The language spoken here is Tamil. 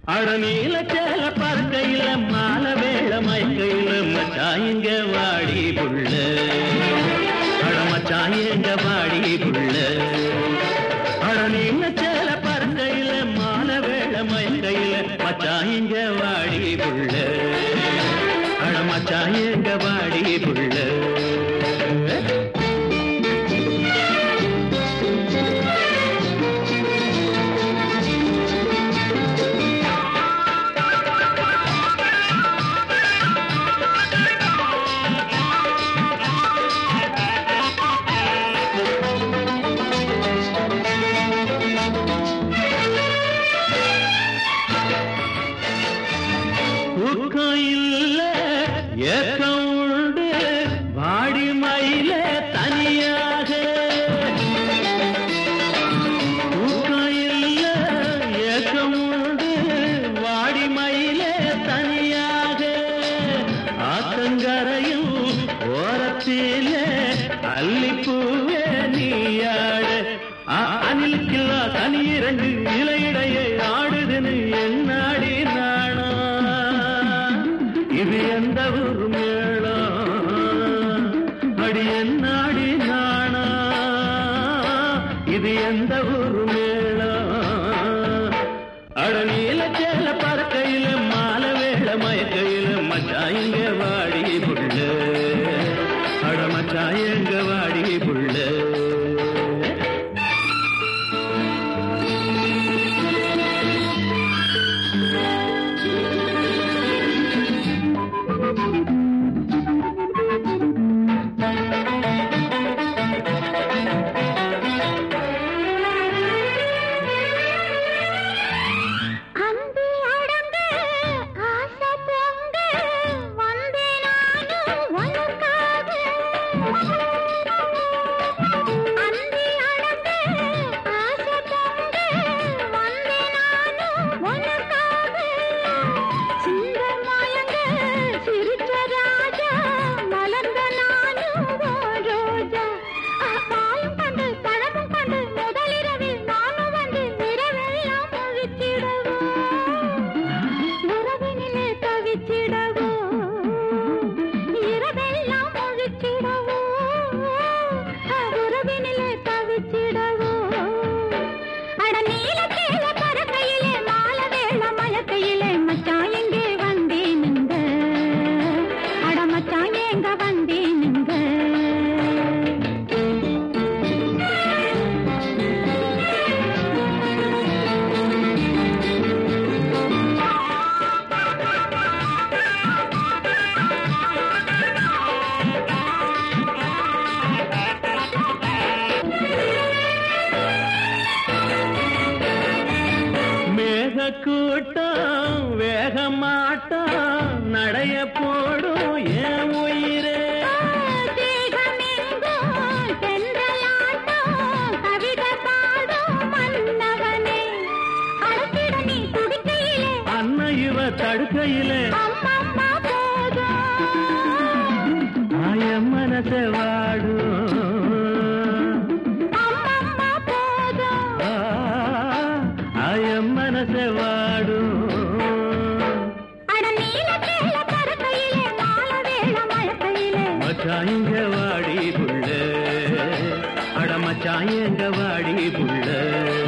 அட நீல சேல பறக்கையில மால வேள மயக்கையில மச்சாயங்க வாடி புள்ள அட மச்சாயங்க வாடி புள்ள அட நீல சேல பறக்கையில மால வேள மயக்கையில மச்சாயங்க வாடி புள்ள அட மச்சாயங்க வாடி புள்ள தூக்கம் இல்ல ஏக்கம் உண்டு வாடி மயில தனியாக தூக்கம் இல்ல ஏக்கம் உண்டு வாடி மயில தனியாக ஆத்தங்கரையும் ஓரத்தில அல்லிப்பூவே நீயாட அணிலுக்கில்லா தனி இரண்டு இலையிடையே ஆடுதுன்னு என்னாடி நாணா இது எந்த ஊர் மேளம் அடி என்னாடி நாணா இது எந்த ஊர் மேளம் அட நீல சேல பறக்கையில மால வேள மயக்கையில மச்சாயங்க வாடி புள்ள அட மச்சாயங்க வாடி புள்ள அந்தி அடங்க ஆசை பொங்க வந்தே நானும் உனக்காக அந்தி அடங்க ஆசை பொங்க வந்தே நானும் உனக்காக சிந்த மயங்க சிரிச்ச ராஜா மலர்ந்த நானும் ஓ ரோஜா பாயும் கண்டு பழமும் கண்டு முதலிரவில் நானும் வந்து இரவெல்லாம் முழிச்சிடவோ உறவினிலே தவிச்சிடவோ இரவெல்லாம் முழிச்சிடவோ உறவினிலே தவிச்சிடவோ அட நீல தேல பறக்கையிலே மால வேள மயக்கையிலே மச்சான் எங்கே வந்தேனுங்க அட மச்சான் எங்க வந்தேனுங்க மேக கூட்டம் வேகமாட்டம் நடைய போடும் என் உயிரே தேகமெங்கும் தென்றலாட்டம் கவிதை பாடும் மன்னவனே அழைத்திட நீ துடிக்கையிலே அன்ன இவ தடுக்கையிலே அம்மம்மா போதும் ஆய மனச வாடும் அம்மம்மா போதும் ஆ, ஆய மனச வாடும் அட நீல தேல பறக்கையிலே மால வேள மயக்கையிலே மச்சாயங்க வாடி புள்ள அட மச்சாயங்க வாடி புள்ள